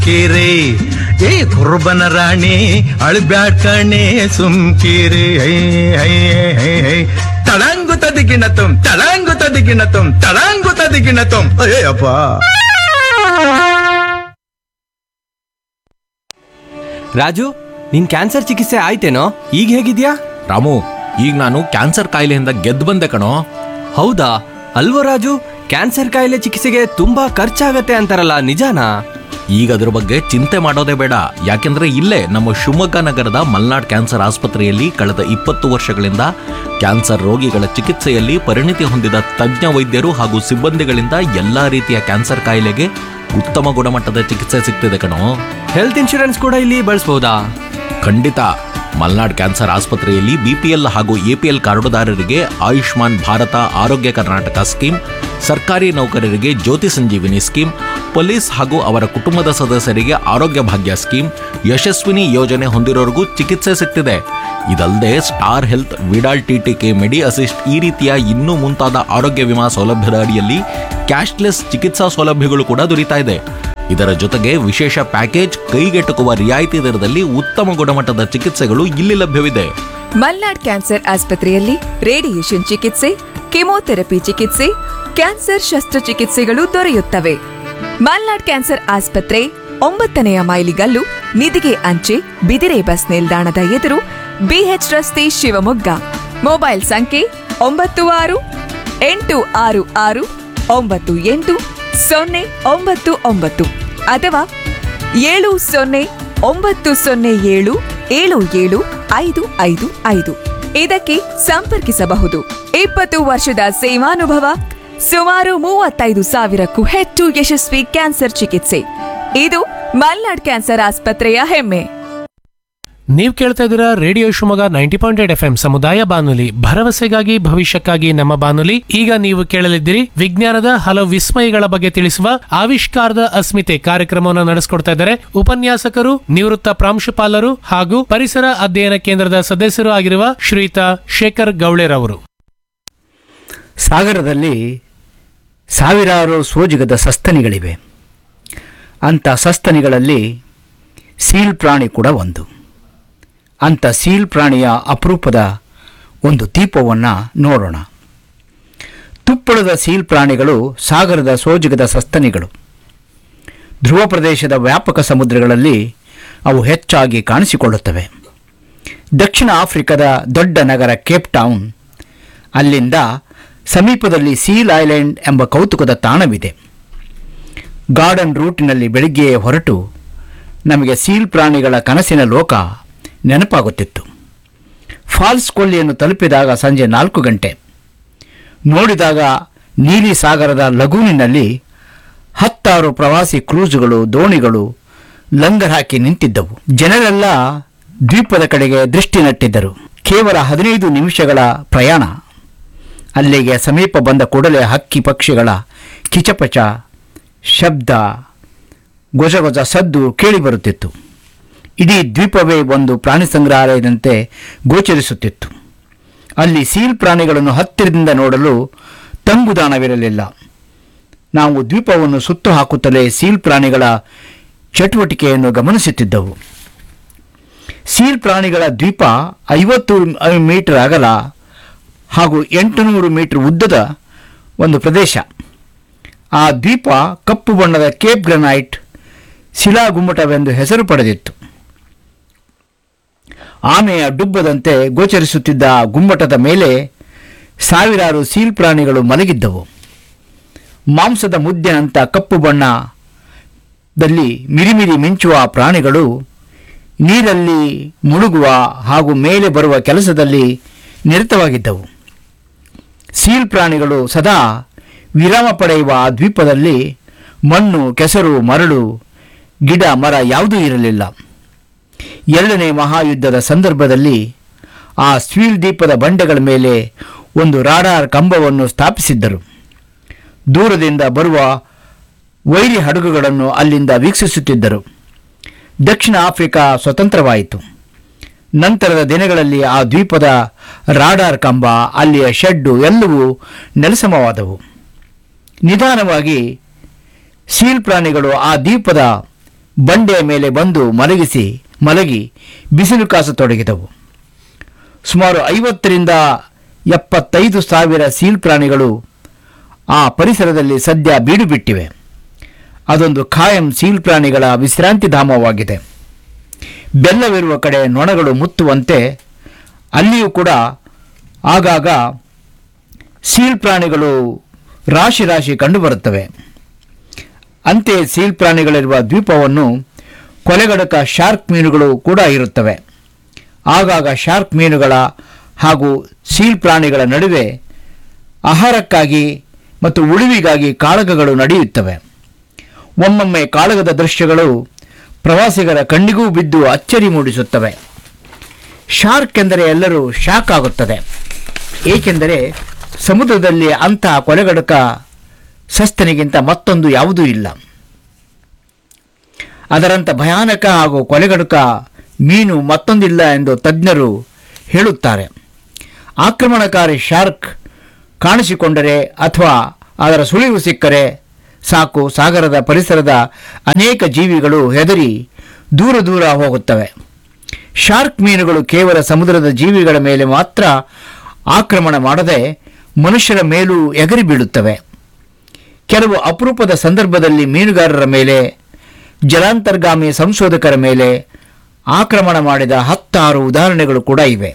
ಕೀರೆ ಏ ಕುರ್ಬನ ರಾಣಿ ಅಳ್ಬ್ಯಾಡ್ ಕಣೆ ಸುಮ್ಕೀರೆ ಹೈ ಹೈ ಹೈ ಹೈ ತಳಂಗು ತದಿಗಿಣ ತುಂ ತಳಂಗು ತದಿಗಿಣ ತುಂ ತಳಂಗು ತದಿಗಿಣ ತುಂ ಅಯ್ಯೇ ಅಪ್ಪ ರಾಜು ನಿನ್ ಕ್ಯಾನ್ಸರ್ ಚಿಕಿತ್ಸೆ ಆಯ್ತೇನೋ ಈಗ ಹೇಗಿದ್ಯಾ ರಾಮು ಈಗ ನಾನು ಕ್ಯಾನ್ಸರ್ ಕಾಯಿಲೆಯಿಂದ ಗೆದ್ದು ಬಂದೆ ಕಣೋ ಹೌದಾ ಅಲ್ವೋ ರಾಜು ಕ್ಯಾನ್ಸರ್ ಕಾಯಿಲೆ ಚಿಕಿತ್ಸೆಗೆ ತುಂಬಾ ಖರ್ಚಾಗತ್ತೆ ಅಂತಾರಲ್ಲ ನಿಜಾನಾ ಈಗ ಅದ್ರ ಬಗ್ಗೆ ಚಿಂತೆ ಮಾಡೋದೇ ಬೇಡ ಯಾಕೆಂದ್ರೆ ಇಲ್ಲೇ ನಮ್ಮ ಶಿವಮೊಗ್ಗ ನಗರದ ಮಲ್ನಾಡ್ ಕ್ಯಾನ್ಸರ್ ಆಸ್ಪತ್ರೆಯಲ್ಲಿ ಕಳೆದ ಇಪ್ಪತ್ತು ವರ್ಷಗಳಿಂದ ಕ್ಯಾನ್ಸರ್ ರೋಗಿಗಳ ಚಿಕಿತ್ಸೆಯಲ್ಲಿ ಪರಿಣಿತಿ ಹೊಂದಿದ ತಜ್ಞ ವೈದ್ಯರು ಹಾಗೂ ಸಿಬ್ಬಂದಿಗಳಿಂದ ಎಲ್ಲಾ ರೀತಿಯ ಕ್ಯಾನ್ಸರ್ ಕಾಯಿಲೆಗೆ ಉತ್ತಮ ಗುಣಮಟ್ಟದ ಚಿಕಿತ್ಸೆ ಸಿಗ್ತಿದೆ ಕಣೋ ಹೆಲ್ತ್ ಇನ್ಶೂರೆನ್ಸ್ ಕೂಡ ಇಲ್ಲಿ ಬಳಸ್ಬೋದಾ ಖಂಡಿತ ಮಲ್ನಾಡ್ ಕ್ಯಾನ್ಸರ್ ಆಸ್ಪತ್ರೆಯಲ್ಲಿ ಬಿಪಿಎಲ್ ಹಾಗೂ ಎಪಿಎಲ್ ಕಾರ್ಡುದಾರರಿಗೆ ಆಯುಷ್ಮಾನ್ ಭಾರತ ಆರೋಗ್ಯ ಕರ್ನಾಟಕ ಸ್ಕೀಮ್ ಸರ್ಕಾರಿ ನೌಕರರಿಗೆ ಜ್ಯೋತಿ ಸಂಜೀವಿನಿ ಸ್ಕೀಮ್ ಪೊಲೀಸ್ ಹಾಗೂ ಅವರ ಕುಟುಂಬದ ಸದಸ್ಯರಿಗೆ ಆರೋಗ್ಯ ಭಾಗ್ಯ ಸ್ಕೀಮ್ ಯಶಸ್ವಿನಿ ಯೋಜನೆ ಹೊಂದಿರೋರಿಗೂ ಚಿಕಿತ್ಸೆ ಸಿಗ್ತಿದೆ ಇದಲ್ಲದೆ Star Health Vidal TTK Medi Assist ಈ ರೀತಿಯ ಇನ್ನೂ ಮುಂತಾದ ಆರೋಗ್ಯ ವಿಮಾ ಸೌಲಭ್ಯದ ಅಡಿಯಲ್ಲಿ ಕ್ಯಾಶ್ಲೆಸ್ ಚಿಕಿತ್ಸಾ ಸೌಲಭ್ಯಗಳು ಕೂಡ ದೊರೀತಾ ಇದೆ ಇದರ ಜೊತೆಗೆ ವಿಶೇಷ ಪ್ಯಾಕೇಜ್ ಕೈಗೆಟುಕುವ ರಿಯಾಯಿತಿ ದರದಲ್ಲಿ ಉತ್ತಮ ಗುಣಮಟ್ಟದ ಚಿಕಿತ್ಸೆಗಳು ಇಲ್ಲಿ ಲಭ್ಯವಿದೆ ಮಲ್ನಾಡ್ ಕ್ಯಾನ್ಸರ್ ಆಸ್ಪತ್ರೆಯಲ್ಲಿ ರೇಡಿಯೇಷನ್ ಚಿಕಿತ್ಸೆ ಕೆಮೊಥೆರಪಿ ಚಿಕಿತ್ಸೆ ಕ್ಯಾನ್ಸರ್ ಶಸ್ತ್ರಚಿಕಿತ್ಸೆಗಳು ದೊರೆಯುತ್ತವೆ ಮಲ್ನಾಡ್ ಕ್ಯಾನ್ಸರ್ ಆಸ್ಪತ್ರೆ ಒಂಬತ್ತನೆಯ ಮೈಲಿಗಲ್ಲು ನಿಧಿಗೆ ಅಂಚೆ ಬಿದಿರೆ ಬಸ್ ನಿಲ್ದಾಣದ ಎದುರು ಬಿಎಚ್ ರಸ್ತೆ ಶಿವಮೊಗ್ಗ ಮೊಬೈಲ್ ಸಂಖ್ಯೆ ಒಂಬತ್ತು ಆರು ಎಂಟು ಆರು ಆರು ಒಂಬತ್ತು ಎಂಟು ಸೊನ್ನೆ ಒಂಬತ್ತು ಒಂಬತ್ತು ಅಥವಾ ಏಳು ಸೊನ್ನೆ ಒಂಬತ್ತು ಸೊನ್ನೆ ಏಳು ಏಳು ಏಳು ಐದು ಐದು ಐದು ಇದಕ್ಕೆ ಸಂಪರ್ಕಿಸಬಹುದು ಇಪ್ಪತ್ತು ವರ್ಷದ ಸೇವಾನುಭವ ಸುಮಾರು ಮೂವತ್ತೈದು ಸಾವಿರಕ್ಕೂ ಹೆಚ್ಚು ಯಶಸ್ವಿ ಕ್ಯಾನ್ಸರ್ ಚಿಕಿತ್ಸೆ ಇದು ಮಲ್ನಾಡ್ ಕ್ಯಾನ್ಸರ್ ಆಸ್ಪತ್ರೆಯ ಹೆಮ್ಮೆ ನೀವು ಕೇಳ್ತಾ ಇದ್ದೀರಾ radio Shivamogga ninety point eight F M ಸಮುದಾಯ ಬಾನುಲಿ ಭರವಸೆಗಾಗಿ ಭವಿಷ್ಯಕ್ಕಾಗಿ ನಮ್ಮ ಬಾನುಲಿ ಈಗ ನೀವು ಕೇಳಲಿದ್ದೀರಿ ವಿಜ್ಞಾನದ ಹಲವು ವಿಸ್ಮಯಗಳ ಬಗ್ಗೆ ತಿಳಿಸುವ ಆವಿಷ್ಕಾರದ ಅಸ್ಮಿತೆ ಕಾರ್ಯಕ್ರಮವನ್ನು ನಡೆಸಿಕೊಡ್ತಾ ಇದ್ದಾರೆ ಉಪನ್ಯಾಸಕರು ನಿವೃತ್ತ ಪ್ರಾಂಶುಪಾಲರು ಹಾಗೂ ಪರಿಸರ ಅಧ್ಯಯನ ಕೇಂದ್ರದ ಸದಸ್ಯರು ಆಗಿರುವ ಶ್ರೀಯುತ ಶೇಖರ್ ಗೌಳೆರವರು ಸಾಗರದಲ್ಲಿ ಸಾವಿರಾರು ಸೋಜಿಗದ ಸಸ್ತನಿಗಳಿವೆ ಅಂಥ ಸಸ್ತನಿಗಳಲ್ಲಿ ಸೀಲ್ ಪ್ರಾಣಿ ಕೂಡ ಒಂದು ಅಂಥ ಸೀಲ್ ಪ್ರಾಣಿಯ ಅಪರೂಪದ ಒಂದು ದೀಪವನ್ನು ನೋಡೋಣ ತುಪ್ಪಳದ ಸೀಲ್ ಪ್ರಾಣಿಗಳು ಸಾಗರದ ಸೋಜಿಗದ ಸಸ್ತನಿಗಳು ಧ್ರುವ ಪ್ರದೇಶದ ವ್ಯಾಪಕ ಸಮುದ್ರಗಳಲ್ಲಿ ಅವು ಹೆಚ್ಚಾಗಿ ಕಾಣಿಸಿಕೊಳ್ಳುತ್ತವೆ ದಕ್ಷಿಣ ಆಫ್ರಿಕಾದ ದೊಡ್ಡ ನಗರ ಕೇಪ್ ಟೌನ್ ಅಲ್ಲಿಂದ ಸಮೀಪದಲ್ಲಿ ಸೀಲ್ ಐಲ್ಯಾಂಡ್ ಎಂಬ ಕೌತುಕದ ತಾಣವಿದೆ ಗಾರ್ಡನ್ ರೂಟಿನಲ್ಲಿ ಬೆಳಿಗ್ಗೆ ಹೊರಟು ನಮಗೆ ಸೀಲ್ ಪ್ರಾಣಿಗಳ ಕನಸಿನ ಲೋಕ ನೆನಪಾಗುತ್ತಿತ್ತು ಫಾಲ್ಸ್ ಕೊಲ್ಲಿಯನ್ನು ತಲುಪಿದಾಗ ಸಂಜೆ ನಾಲ್ಕು ಗಂಟೆ ನೋಡಿದಾಗ ನೀಲಿ ಸಾಗರದ ಲಗೂನಿನಲ್ಲಿ ಹತ್ತಾರು ಪ್ರವಾಸಿ ಕ್ರೂಜುಗಳು ದೋಣಿಗಳು ಲಂಗರ್ ಹಾಕಿ ನಿಂತಿದ್ದವು ಜನರೆಲ್ಲ ದ್ವೀಪದ ಕಡೆಗೆ ದೃಷ್ಟಿ ನೆಟ್ಟಿದ್ದರು ಕೇವಲ ಹದಿನೈದು ನಿಮಿಷಗಳ ಪ್ರಯಾಣ ಅಲ್ಲಿಗೆ ಸಮೀಪ ಬಂದ ಕೂಡಲೇ ಹಕ್ಕಿ ಪಕ್ಷಿಗಳ ಕಿಚಪಚ ಶಬ್ದ ಗೊಜಗೊಜ ಸದ್ದು ಕೇಳಿಬರುತ್ತಿತ್ತು ಇಡೀ ದ್ವೀಪವೇ ಒಂದು ಪ್ರಾಣಿ ಸಂಗ್ರಹಾಲಯದಂತೆ ಗೋಚರಿಸುತ್ತಿತ್ತು ಅಲ್ಲಿ ಸೀಲ್ ಪ್ರಾಣಿಗಳನ್ನು ಹತ್ತಿರದಿಂದ ನೋಡಲು ತಂಗುದಾಣವಿರಲಿಲ್ಲ ನಾವು ದ್ವೀಪವನ್ನು ಸುತ್ತು ಹಾಕುತ್ತಲೇ ಸೀಲ್ ಪ್ರಾಣಿಗಳ ಚಟುವಟಿಕೆಯನ್ನು ಗಮನಿಸುತ್ತಿದ್ದವು ಸೀಲ್ ಪ್ರಾಣಿಗಳ ದ್ವೀಪ ಐವತ್ತು ಮೀಟರ್ ಅಗಲ ಹಾಗೂ ಎಂಟುನೂರು ಮೀಟರ್ ಉದ್ದದ ಒಂದು ಪ್ರದೇಶ ಆ ದ್ವೀಪ ಕಪ್ಪು ಬಣ್ಣದ ಕೇಪ್ ಗ್ರನೈಟ್ ಶಿಲಾಗುಮ್ಮಟವೆಂದು ಹೆಸರು ಪಡೆದಿತ್ತು ಆಮೆಯ ಡುಬ್ಬದಂತೆ ಗೋಚರಿಸುತ್ತಿದ್ದ ಆ ಗುಮ್ಮಟದ ಮೇಲೆ ಸಾವಿರಾರು ಸೀಲ್ ಪ್ರಾಣಿಗಳು ಮಲಗಿದ್ದವು ಮಾಂಸದ ಮುದ್ದೆನಂತ ಕಪ್ಪು ಬಣ್ಣದಲ್ಲಿ ಮಿರಿಮಿರಿ ಮಿಂಚುವ ಆ ಪ್ರಾಣಿಗಳು ನೀರಲ್ಲಿ ಮುಳುಗುವ ಹಾಗೂ ಮೇಲೆ ಬರುವ ಕೆಲಸದಲ್ಲಿ ನಿರತವಾಗಿದ್ದವು ಸೀಲ್ ಪ್ರಾಣಿಗಳು ಸದಾ ವಿರಾಮ ಪಡೆಯುವ ಆ ದ್ವೀಪದಲ್ಲಿ ಮಣ್ಣು ಕೆಸರು ಮರಳು ಗಿಡ ಮರ ಯಾವುದೂ ಇರಲಿಲ್ಲ ಎರಡನೇ ಮಹಾಯುದ್ಧದ ಸಂದರ್ಭದಲ್ಲಿ ಆ ಸ್ವೀಲ್ ದ್ವೀಪದ ಬಂಡೆಗಳ ಮೇಲೆ ಒಂದು ರಾಡಾರ್ ಕಂಬವನ್ನು ಸ್ಥಾಪಿಸಿದ್ದರು ದೂರದಿಂದ ಬರುವ ವೈರಿ ಹಡಗುಗಳನ್ನು ಅಲ್ಲಿಂದ ವೀಕ್ಷಿಸುತ್ತಿದ್ದರು ದಕ್ಷಿಣ ಆಫ್ರಿಕಾ ಸ್ವತಂತ್ರವಾಯಿತು ನಂತರದ ದಿನಗಳಲ್ಲಿ ಆ ದ್ವೀಪದ ರಾಡಾರ್ ಕಂಬ ಅಲ್ಲಿಯ ಶೆಡ್ಡು ಎಲ್ಲವೂ ನೆಲಸಮವಾದವು ನಿಧಾನವಾಗಿ ಸೀಲ್ ಪ್ರಾಣಿಗಳು ಆ ದ್ವೀಪದ ಬಂಡೆಯ ಮೇಲೆ ಬಂದು ಮಲಗಿಸಿ ಮಲಗಿ ಬಿಸಿಲು ಕಾಸತೊಡಗಿದವು ಸುಮಾರು ಐವತ್ತರಿಂದ ಎಪ್ಪತ್ತೈದು ಸಾವಿರ ಸೀಲ್ ಪ್ರಾಣಿಗಳು ಆ ಪರಿಸರದಲ್ಲಿ ಸದ್ಯ ಬೀಡು ಬಿಟ್ಟಿವೆ ಅದೊಂದು ಖಾಯಂ ಸೀಲ್ ಪ್ರಾಣಿಗಳ ವಿಶ್ರಾಂತಿ ಧಾಮವಾಗಿದೆ ಬೆಲ್ಲವಿರುವ ಕಡೆ ನೊಣಗಳು ಮುತ್ತುವಂತೆ ಅಲ್ಲಿಯೂ ಕೂಡ ಆಗಾಗ ಸೀಲ್ ಪ್ರಾಣಿಗಳು ರಾಶಿ ರಾಶಿ ಕಂಡುಬರುತ್ತವೆ ಅಂತೆಯೇ ಸೀಲ್ ಪ್ರಾಣಿಗಳಿರುವ ದ್ವೀಪವನ್ನು ಕೊಲೆಗಡಕ ಶಾರ್ಕ್ ಮೀನುಗಳು ಕೂಡ ಇರುತ್ತವೆ ಆಗಾಗ ಶಾರ್ಕ್ ಮೀನುಗಳ ಹಾಗೂ ಸೀಲ್ ಪ್ರಾಣಿಗಳ ನಡುವೆ ಆಹಾರಕ್ಕಾಗಿ ಮತ್ತು ಉಳಿವಿಗಾಗಿ ಕಾಳಗಗಳು ನಡೆಯುತ್ತವೆ ಒಮ್ಮೊಮ್ಮೆ ಕಾಳಗದ ದೃಶ್ಯಗಳು ಪ್ರವಾಸಿಗರ ಕಣ್ಣಿಗೂ ಬಿದ್ದು ಅಚ್ಚರಿ ಮೂಡಿಸುತ್ತವೆ ಶಾರ್ಕ್ ಎಂದರೆ ಎಲ್ಲರೂ ಶಾಕ್ ಆಗುತ್ತದೆ ಏಕೆಂದರೆ ಸಮುದ್ರದಲ್ಲಿ ಅಂತಹ ಕೊಲೆಗಡಕ ಸಸ್ತನಿಗಿಂತ ಮತ್ತೊಂದು ಯಾವುದೂ ಇಲ್ಲ ಅದರಂಥ ಭಯಾನಕ ಹಾಗೂ ಕೊಲೆಗಡುಕ ಮೀನು ಮತ್ತೊಂದಿಲ್ಲ ಎಂದು ತಜ್ಞರು ಹೇಳುತ್ತಾರೆ ಆಕ್ರಮಣಕಾರಿ ಶಾರ್ಕ್ ಕಾಣಿಸಿಕೊಂಡರೆ ಅಥವಾ ಅದರ ಸುಳಿವು ಸಿಕ್ಕರೆ ಸಾಕು ಸಾಗರದ ಪರಿಸರದ ಅನೇಕ ಜೀವಿಗಳು ಹೆದರಿ ದೂರ ದೂರ ಹೋಗುತ್ತವೆ ಶಾರ್ಕ್ ಮೀನುಗಳು ಕೇವಲ ಸಮುದ್ರದ ಜೀವಿಗಳ ಮೇಲೆ ಮಾತ್ರ ಆಕ್ರಮಣ ಮಾಡದೆ ಮನುಷ್ಯರ ಮೇಲೂ ಎಗರಿ ಬೀಳುತ್ತವೆ ಕೆಲವು ಅಪರೂಪದ ಸಂದರ್ಭದಲ್ಲಿ ಮೀನುಗಾರರ ಮೇಲೆ ಜಲಾಂತರ್ಗಾಮಿ ಸಂಶೋಧಕರ ಮೇಲೆ ಆಕ್ರಮಣ ಮಾಡಿದ ಹತ್ತಾರು ಉದಾಹರಣೆಗಳು ಕೂಡ ಇವೆ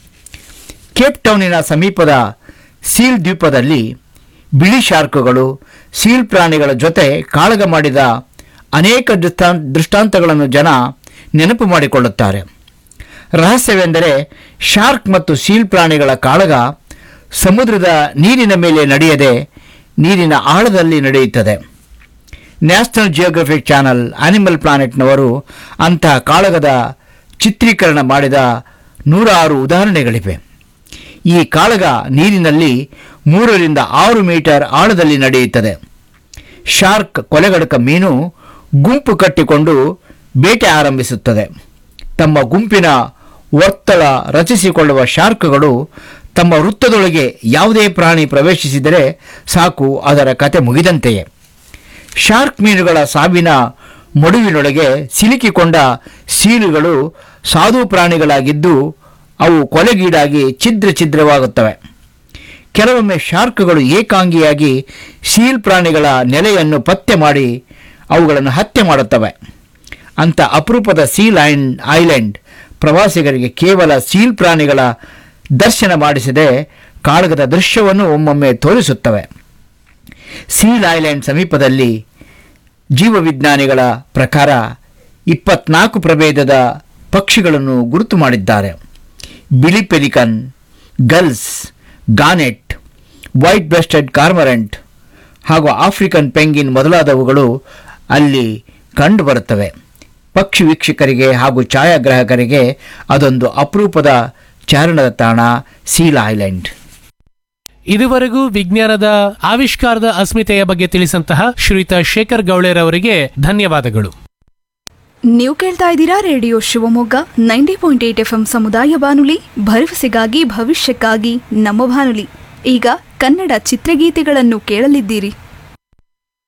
ಕೇಪ್ ಟೌನಿನ ಸಮೀಪದ ಸೀಲ್ ದ್ವೀಪದಲ್ಲಿ ಬಿಳಿ ಶಾರ್ಕ್ಗಳು ಸೀಲ್ ಪ್ರಾಣಿಗಳ ಜೊತೆ ಕಾಳಗ ಮಾಡಿದ ಅನೇಕ ದೃಷ್ಟಾನ್ ದೃಷ್ಟಾಂತಗಳನ್ನು ಜನ ನೆನಪು ಮಾಡಿಕೊಳ್ಳುತ್ತಾರೆ ರಹಸ್ಯವೆಂದರೆ ಶಾರ್ಕ್ ಮತ್ತು ಸೀಲ್ ಪ್ರಾಣಿಗಳ ಕಾಳಗ ಸಮುದ್ರದ ನೀರಿನ ಮೇಲೆ ನಡೆಯದೆ ನೀರಿನ ಆಳದಲ್ಲಿ ನಡೆಯುತ್ತದೆ ನ್ಯಾಷನಲ್ ಜಿಯೋಗ್ರಫಿಕ್ ಚಾನಲ್ ಆನಿಮಲ್ ಪ್ಲಾನೆಟ್ನವರು ಅಂತಹ ಕಾಳಗದ ಚಿತ್ರೀಕರಣ ಮಾಡಿದ ನೂರಾರು ಉದಾಹರಣೆಗಳಿವೆ ಈ ಕಾಳಗ ನೀರಿನಲ್ಲಿ ಮೂರರಿಂದ ಆರು ಮೀಟರ್ ಆಳದಲ್ಲಿ ನಡೆಯುತ್ತದೆ ಶಾರ್ಕ್ ಕೊಲೆಗಡಕ ಮೀನು ಗುಂಪು ಕಟ್ಟಿಕೊಂಡು ಬೇಟೆ ಆರಂಭಿಸುತ್ತದೆ ತಮ್ಮ ಗುಂಪಿನ ಒತ್ತಡ ರಚಿಸಿಕೊಳ್ಳುವ ಶಾರ್ಕ್ಗಳು ತಮ್ಮ ವೃತ್ತದೊಳಗೆ ಯಾವುದೇ ಪ್ರಾಣಿ ಪ್ರವೇಶಿಸಿದರೆ ಸಾಕು ಅದರ ಕತೆ ಮುಗಿದಂತೆಯೇ ಶಾರ್ಕ್ ಮೀನುಗಳ ಸಾವಿನ ಮಡುವಿನೊಳಗೆ ಸಿಲುಕಿಕೊಂಡ ಸೀಲುಗಳು ಸಾಧು ಪ್ರಾಣಿಗಳಾಗಿದ್ದು ಅವು ಕೊಲೆಗೀಡಾಗಿ ಛಿದ್ರ ಛಿದ್ರವಾಗುತ್ತವೆ ಕೆಲವೊಮ್ಮೆ ಶಾರ್ಕ್ಗಳು ಏಕಾಂಗಿಯಾಗಿ ಸೀಲ್ ಪ್ರಾಣಿಗಳ ನೆಲೆಯನ್ನು ಪತ್ತೆ ಮಾಡಿ ಅವುಗಳನ್ನು ಹತ್ಯೆ ಮಾಡುತ್ತವೆ ಅಂಥ ಅಪರೂಪದ ಸೀಲ್ ಐಂಡ್ ಐಲ್ಯಾಂಡ್ ಪ್ರವಾಸಿಗರಿಗೆ ಕೇವಲ ಸೀಲ್ ಪ್ರಾಣಿಗಳ ದರ್ಶನ ಮಾಡಿಸದೆ ಕಾಳಗದ ದೃಶ್ಯವನ್ನು ಒಮ್ಮೊಮ್ಮೆ ತೋರಿಸುತ್ತವೆ ಸೀಲ್ ಐಲ್ಯಾಂಡ್ ಸಮೀಪದಲ್ಲಿ ಜೀವವಿಜ್ಞಾನಿಗಳ ಪ್ರಕಾರ ಇಪ್ಪತ್ನಾಲ್ಕು ಪ್ರಭೇದದ ಪಕ್ಷಿಗಳನ್ನು ಗುರುತು ಮಾಡಿದ್ದಾರೆ ಬಿಳಿ pelican gulls gannet white breasted cormorant ಹಾಗೂ ಆಫ್ರಿಕನ್ ಪೆಂಗಿನ್ ಮೊದಲಾದವುಗಳು ಅಲ್ಲಿ ಕಂಡುಬರುತ್ತವೆ ಪಕ್ಷಿ ವೀಕ್ಷಕರಿಗೆ ಹಾಗೂ ಛಾಯಾಗ್ರಾಹಕರಿಗೆ ಅದೊಂದು ಅಪರೂಪದ ಚಾರಣದ ತಾಣ ಸೀಲ್ ಐಲ್ಯಾಂಡ್ ಇದುವರೆಗೂ ವಿಜ್ಞಾನದ ಆವಿಷ್ಕಾರದ ಅಸ್ಮಿತೆಯ ಬಗ್ಗೆ ತಿಳಿಸಂತಹ ಶ್ರೀಯುತ ಶೇಖರ್ ಗೌಳೆರವರಿಗೆ ಧನ್ಯವಾದಗಳು ನೀವು ಕೇಳ್ತಾ ಇದ್ದೀರಾ radio Shivamogga ninety point eight F M ಸಮುದಾಯ ಬಾನುಲಿ ಭರವಸೆಗಾಗಿ ಭವಿಷ್ಯಕ್ಕಾಗಿ ನಮ್ಮ ಬಾನುಲಿ ಈಗ ಕನ್ನಡ ಚಿತ್ರಗೀತೆಗಳನ್ನು ಕೇಳಲಿದ್ದೀರಿ